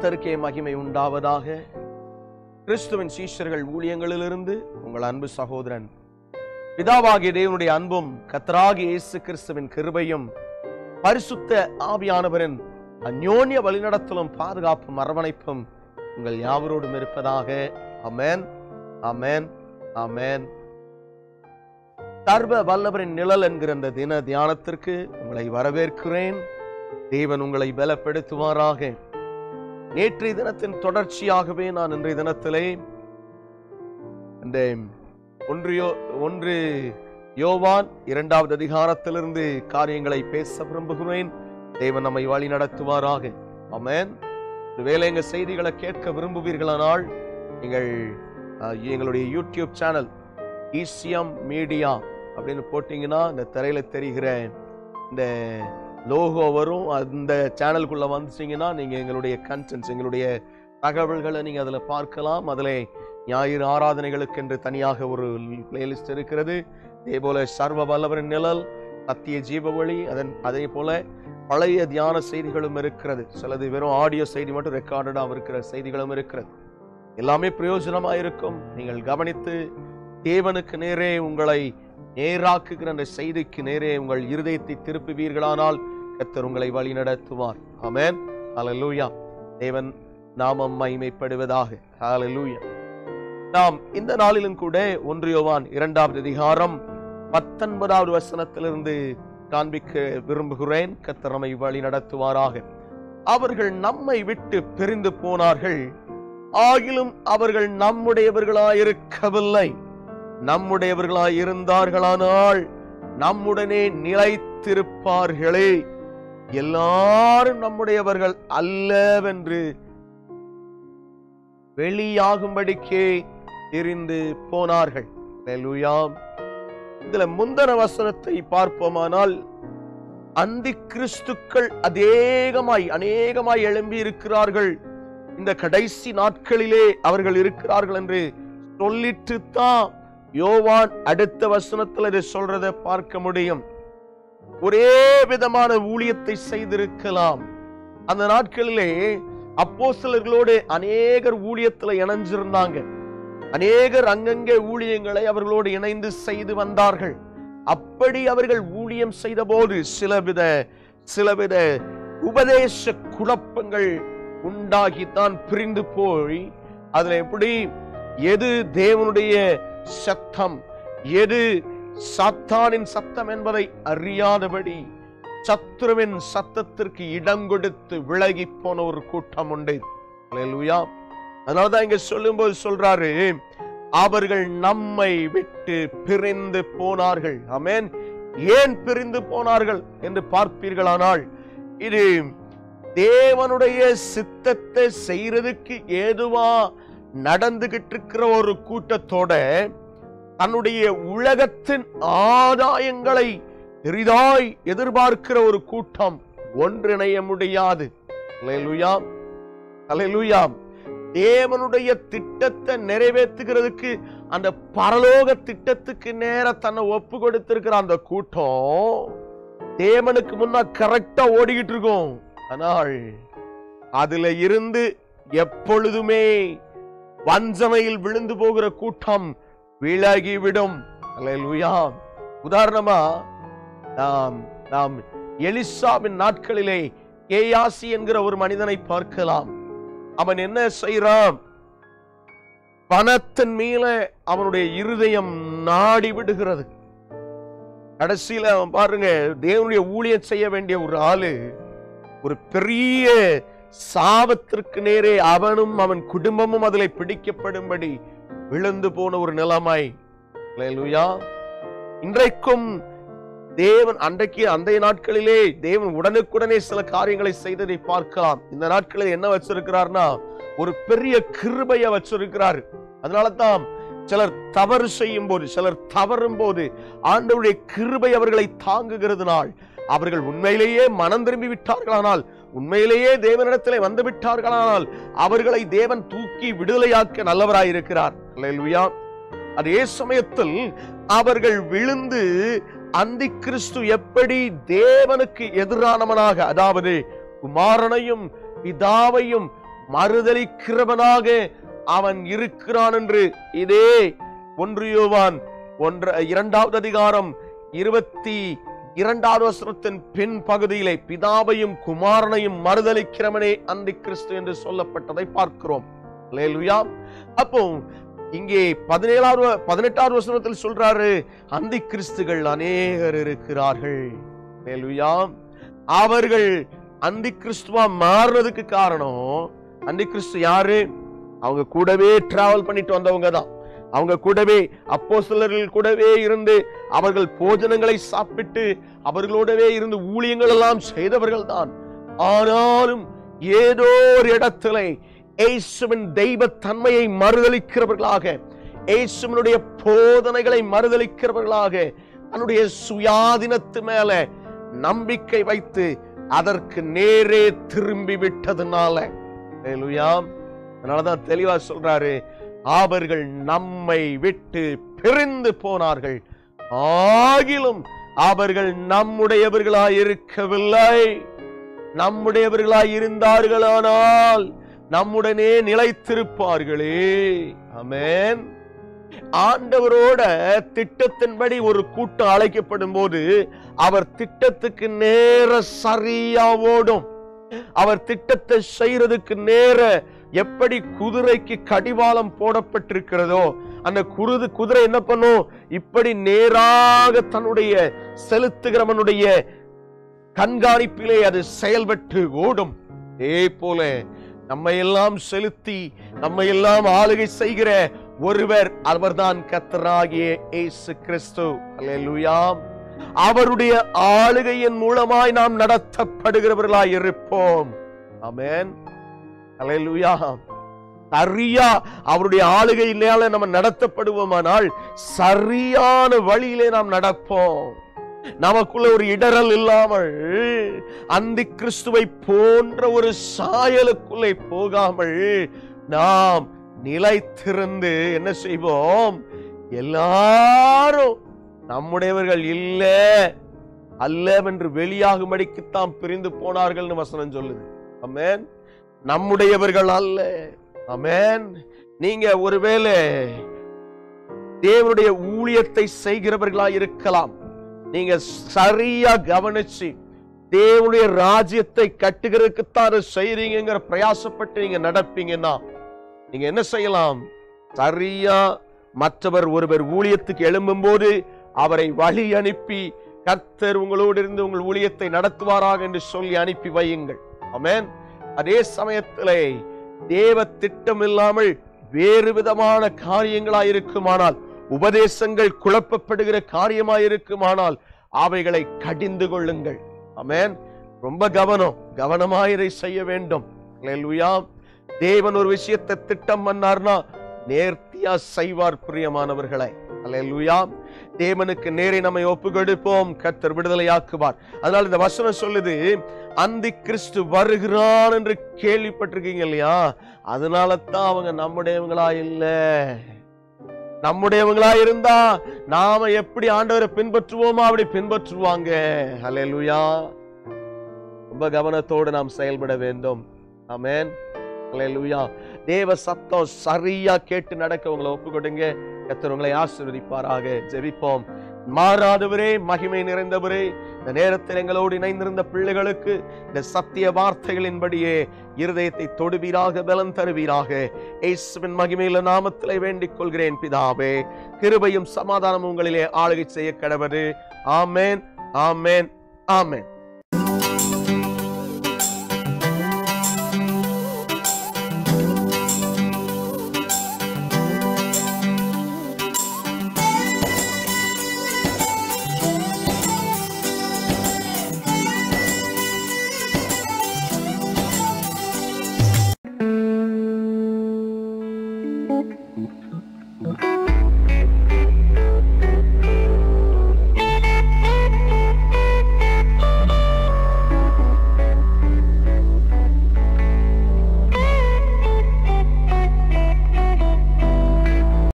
கர்த்தருக்கே மகிமை உண்டாவதாக கிறிஸ்துவின் சீஷர்கள் ஊழியங்களிலிருந்து உங்கள் அன்பு சகோதரன் பிதாவாகிய தேவனுடைய அன்பும் கர்த்தராகிய இயேசு கிறிஸ்துவின் கிருபையும் பரிசுத்த ஆவியானவரின் அந்யோன்ய வழிநடத்தலும் பாதுகாப்பும் அரவணைப்பும் உங்கள் யாவரோடும் இருப்பதாக அமேன் அமேன் அமேன் சர்வ வல்லவரின் நிழல் என்கிற இந்த தின தியானத்திற்கு உங்களை வரவேற்கிறேன் தேவன் உங்களை பலப்படுத்துவாராக நேற்றைய தினத்தின் தொடர்ச்சியாகவே நான் இன்றைய தினத்திலே இந்த ஒன்றியோ ஒன்று யோவான் இரண்டாவது அதிகாரத்திலிருந்து காரியங்களை பேச விரும்புகிறேன் தேவன் நம்மை வழி நடத்துவாராக அமேன் ஒருவேளை எங்க செய்திகளை கேட்க விரும்புவீர்களானால் நீங்கள் அஹ், எங்களுடைய யூடியூப் சேனல் ஈசியம் மீடியா அப்படின்னு போட்டீங்கன்னா இந்த திரையில தெரிகிற இந்த லோகோ வரும் அந்த சேனலுக்குள்ள வந்துட்டீங்கன்னா நீங்க எங்களுடைய கண்டென்ட்ஸ் எங்களுடைய தகவல்களை நீங்க அதுல பார்க்கலாம் அதுல ஞாயிறு ஆராதனைகளுக்கு என்று தனியாக ஒரு பிளேலிஸ்ட் இருக்கிறது இதே போல சர்வ வல்லவரின் நிழல் சத்திய ஜீவ வழி அதன் அதே போல பழைய தியான செய்திகளும் இருக்கிறது சிலது வெறும் ஆடியோ செய்தி மட்டும் ரெக்கார்டடாக இருக்கிற செய்திகளும் இருக்கிறது எல்லாமே பிரயோஜனமா இருக்கும் நீங்கள் கவனித்து தேவனுக்கு நேரே உங்களை நேராக்குகிற அந்த செய்திக்கு நேரே உங்கள் இருதயத்தை திருப்புவீர்களானால் கர்த்தர் உங்களை வழி நடத்துவார் ஆமென் ஹalleluya தேவன் நாமம் மகிமைப்படுவதாக ஹalleluya நாம் இந்த நாளிலும் கூட ஒன்று யோவான் இரண்டாவது அதிகாரம் பத்தொன்பதாவது வசனத்திலிருந்து காண்பிக்க விரும்புகிறேன் கர்த்தர் நம்மை வழி நடத்துவாராக அவர்கள் நம்மை விட்டு பிரிந்து போனார்கள் ஆகிலும் அவர்கள் நம்முடையவர்களாயிருக்கவில்லை நம்முடையவர்களாய் இருந்தார்களானால் நம்முடனே நிலைத்திருப்பார்களே எல்லாரும் நம்முடையவர்கள் அல்லவென்று வெளியாகும்படிக்கே தெரிந்து போனார்கள் அல்லேலூயா. இதுல முந்தன வசனத்தை பார்ப்போமானால் அந்தி கிறிஸ்துக்கள் அதேகமாய் அநேகமாய் எழும்பி இருக்கிறார்கள் இந்த கடைசி நாட்களிலே அவர்கள் இருக்கிறார்கள் என்று சொல்லிட்டு தான் யோவான் அடுத்த வசனத்துல இதை சொல்றதை பார்க்க முடியும் ஒரே விதமான ஊழியத்தை செய்திருக்கலாம் அந்த நாட்களிலே அப்போஸ்தலர்களோடு அநேகர் ஊழியத்துல இணைஞ்சிருந்தாங்க அநேகர் அங்கங்கே ஊழியங்களை அவர்களோடு இணைந்து செய்து வந்தார்கள் அப்படி அவர்கள் ஊழியம் செய்தபோது சிலவித சிலவித உபதேச குழப்பங்கள் உண்டாகித்தான் பிரிந்து போய் அதுல எப்படி எது தேவனுடைய சத்தம் எது சாத்தானின் சத்தம் என்பதை அறியாதபடி சத்துருவின் சத்தத்திற்கு இடம் கொடுத்து விலகி போன ஒரு கூட்டம் உண்டு அல்லேலூயா அதனாலதான் இங்க சொல்லும்போது சொல்றாரு அவர்கள் நம்மை விட்டு பிரிந்து போனார்கள் ஆமென் ஏன் பிரிந்து போனார்கள் என்று பார்ப்பீர்களானால் இது தேவனுடைய சித்தத்தை செய்யறதுக்கு ஏதுவா நடந்துகிட்டு இருக்கிற ஒரு கூட்டத்தோட தன்னுடைய உலகத்தின் ஆதாயங்களை பெரிதாய் எதிர்பார்க்கிற ஒரு கூட்டம் ஒன்றிணைய முடியாது அல்லேலூயா அல்லேலூயா தேவனுடைய திட்டத்தை நிறைவேற்றுகிறதுக்கு அந்த பரலோக திட்டத்துக்கு நேர தன்னை ஒப்பு கொடுத்திருக்கிற அந்த கூட்டம் தேவனுக்கு முன்னா கரெக்டா ஓடிக்கிட்டு இருக்கும் ஆனால் அதுல இருந்து எப்பொழுதுமே வஞ்சனையில் விழுந்து போகிற கூட்டம் விலகிவிடும் அல்லேலூயா உதாரணமா நாம் நாம் எலிசாவின் நாட்களிலே கேயாசி என்கிற ஒரு மனிதனை பார்க்கலாம் அவன் என்ன செய்யறான் பணத்தின் மேல அவனுடைய இருதயம் நாடி விடுகிறது கடைசியில அவன் பாருங்க தேவனுடைய ஊழியம் செய்ய வேண்டிய ஒரு ஆளு ஒரு பெரிய சாபத்திற்கு நேரே அவனும் அவன் குடும்பமும் அதில் பிடிக்கப்படும்படி விழுந்து போன ஒரு நிலைமை அல்லேலூயா இன்றைக்கும் தேவன் அன்றைக்கு அந்த நாட்களிலே தேவன் உடனுக்குடனே சில காரியங்களை செய்ததை பார்க்கலாம் இந்த நாட்களில் என்ன வச்சிருக்கிறார்னா ஒரு பெரிய கிருபைய வச்சிருக்கிறார் அதனால தான் சிலர் தவறு செய்யும் போது சிலர் தவறும் போது ஆண்டவருடைய கிருபை அவர்களை தாங்குகிறதுனால் அவர்கள் உண்மையிலேயே மனம் திரும்பி விட்டார்களானால் உண்மையிலேயே தேவனிடத்திலே வந்து விட்டார்களானால் அவர்களை தேவன் தூக்கி விடுதலையாக்க நல்லவராயிருக்கிறார் அல்லேலூயா அதே சமயத்தில் அவர்கள் விழுந்து அந்தி கிறிஸ்து எப்படி தேவனுக்கு எதிரானவனாக அதாவது குமாரனையும் பிதாவையும் மறுதலிக்கிறவனாக அவன் இருக்கிறான் என்று இதே ஒன்று யோவான் ஒன்ற இரண்டாவது அதிகாரம் இருபத்தி இரண்டாவது வசனத்தின் பின் பகுதியிலே பிதாவையும் குமாரனையும் மறுதலிக்கிறவனே அந்தி கிறிஸ்து என்று சொல்லப்பட்டதை பார்க்கிறோம் அல்லேலூயா அப்போ இங்கே பதினேழாவது பதினெட்டாவது வசனத்தில் சொல்றாரு அந்தி கிறிஸ்துகள் அநேகர் இருக்கிறார்கள் அல்லேலூயா அவர்கள் அந்தி கிறிஸ்துவா மாறுறதுக்கு காரணம் அந்தி கிறிஸ்து யாரு அவங்க கூடவே டிராவல் பண்ணிட்டு வந்தவங்க தான் அவங்க கூடவே அப்போ கூடவே இருந்து அவர்கள் போஜனங்களை சாப்பிட்டு அவர்களோடவே இருந்து ஊழியங்கள் எல்லாம் செய்தவர்கள் தான் ஆனாலும் ஏதோ ஒரு இடத்துல இயேசுவின் தெய்வ தன்மையை மறுதலிக்கிறவர்களாக இயேசுவினுடைய போதனைகளை மறுதலிக்கிறவர்களாக தன்னுடைய சுயாதீனத்து மேல நம்பிக்கை வைத்து அதற்கு நேரே திரும்பி விட்டதுனால ஹalleluya. அதனாலதான் தெளிவா சொல்றாரு அவர்கள் நம்மை விட்டு பிரிந்து போனார்கள் ஆகிலும் அவர்கள் நம்முடையவர்களாய் இருக்கவில்லை நம்முடையவர்களாய் இருந்தார்களானால் நம்முடனே நிலைத்திருப்பார்களே ஆமென் ஆண்டவரோட திட்டத்தின்படி ஒரு கூட்டம் அழைக்கப்படும் போது அவர் திட்டத்துக்கு நேர சரியா ஓடும் அவர் திட்டத்தை செய்யறதுக்கு நேர எப்படி குதிரைக்கு கடிவாளம் போடப்பட்டிருக்கிறதோ அந்த குருது குதிரை என்ன பண்ணும் இப்படி நேராக தன்னுடைய செலுத்துகிறவனுடைய கண்காணிப்பிலே அது செயல்பட்டு ஓடும் அதே போல நம்மை எல்லாம் செலுத்தி நம்மை எல்லாம் ஆளுகை செய்கிற ஒருவர் அவர்தான் கத்தராகிய இயேசு கிறிஸ்து அல்லேலூயா அவருடைய ஆளுகையின் மூலமாய் நாம் நடத்தப்படுகிறவர்களாய் இருப்போம் ஆமென் அல்லேலூயா சரியா அவருடைய ஆளுகையினால நம்ம நடத்தப்படுவோமானால் சரியான வழியிலே நாம் நடப்போம் நமக்குள்ள ஒரு இடரல் இல்லாமல் அந்த கிறிஸ்துவை போன்ற ஒரு சாயலுக்குள்ளே போகாமல் நாம் நிலைத்திருந்து என்ன செய்வோம் எல்லாரும் நம்முடையவர்கள் இல்ல அல்லவென்று வெளியாகும்படிக்குத்தான் பிரிந்து போனார்கள்னு வசனம் சொல்லுது அமேன் நம்முடையவர்கள் அல்ல அமேன் நீங்க ஒருவேளை தேவனுடைய ஊழியத்தை செய்கிறவர்களா இருக்கலாம் நீங்க சரியா கவனிச்சு தேவனுடைய ராஜ்யத்தை கட்டுகிறதுக்குத்தான் அதை செய்றீங்கிற பிரயாசப்பட்டு நீங்க நடப்பீங்கன்னா நீங்க என்ன செய்யலாம் சரியா மற்றவர் ஒருவர் ஊழியத்துக்கு எழும்பும்போது அவரை வழி அனுப்பி கர்த்தர் உங்களோடு இருந்து உங்கள் ஊழியத்தை நடத்துவாராக என்று சொல்லி அனுப்பி வையுங்கள் ஆமென் அதே சமயத்திலே தேவ திட்டம் இல்லாமல் வேறு விதமான காரியங்களாய் இருக்குமானால் உபதேசங்கள் குழப்பப்படுகிற காரியமாய் இருக்குமானால் அவைகளை கடிந்து கொள்ளுங்கள் ஆமென் ரொம்ப கவனம் கவனமாய் இதை செய்ய வேண்டும் அல்லேலூயா தேவன் ஒரு விஷயத்தை திட்டம் பண்ணார்னா நேர்த்தியா செய்வார் பிரியமானவர்களை அல்லேலூயா தேவனுக்கு நேரே நம்மை ஒப்பு கொடுப்போம் கர்த்தர் விடுதலையாக்குவார் அதனால இந்த வசனம் சொல்லுது அந்தி கிறிஸ்து வருகிறான் என்று கேள்விப்பட்டிருக்கீங்க இல்லையா அதனால தான் அவங்க நம்முடையவங்களா இல்ல நம்முடையவங்களா இருந்தா நாம எப்படி ஆண்டவரை பின்பற்றுவோமோ அப்படி பின்பற்றுவாங்க அல்லேலூயா ரொம்ப கவனத்தோடு நாம் செயல்பட வேண்டும் ஆமென் அல்லேலூயா தேவ சத்தம் சரியா கேட்டு நடக்க உங்களை ஒப்பு கொடுங்க கர்த்தர் உங்களை ஆசீர்வதிப்பாராக ஜெபிப்போம் மாறாதவரே மகிமை நிறைந்தவரே இந்த நேரத்தில் எங்களோடு இணைந்திருந்த பிள்ளைகளுக்கு இந்த சத்திய வார்த்தைகளின்படியே இருதயத்தை தொடுவீராக பலம் தருவீராக இயேசுவின் மகிமையில நாமத்திலே வேண்டிக் கொள்கிறேன் பிதாவே கிருபையும் சமாதானமும் உங்களிலே ஆளுகை செய்ய கடவது ஆமேன் ஆமேன் ஆமேன்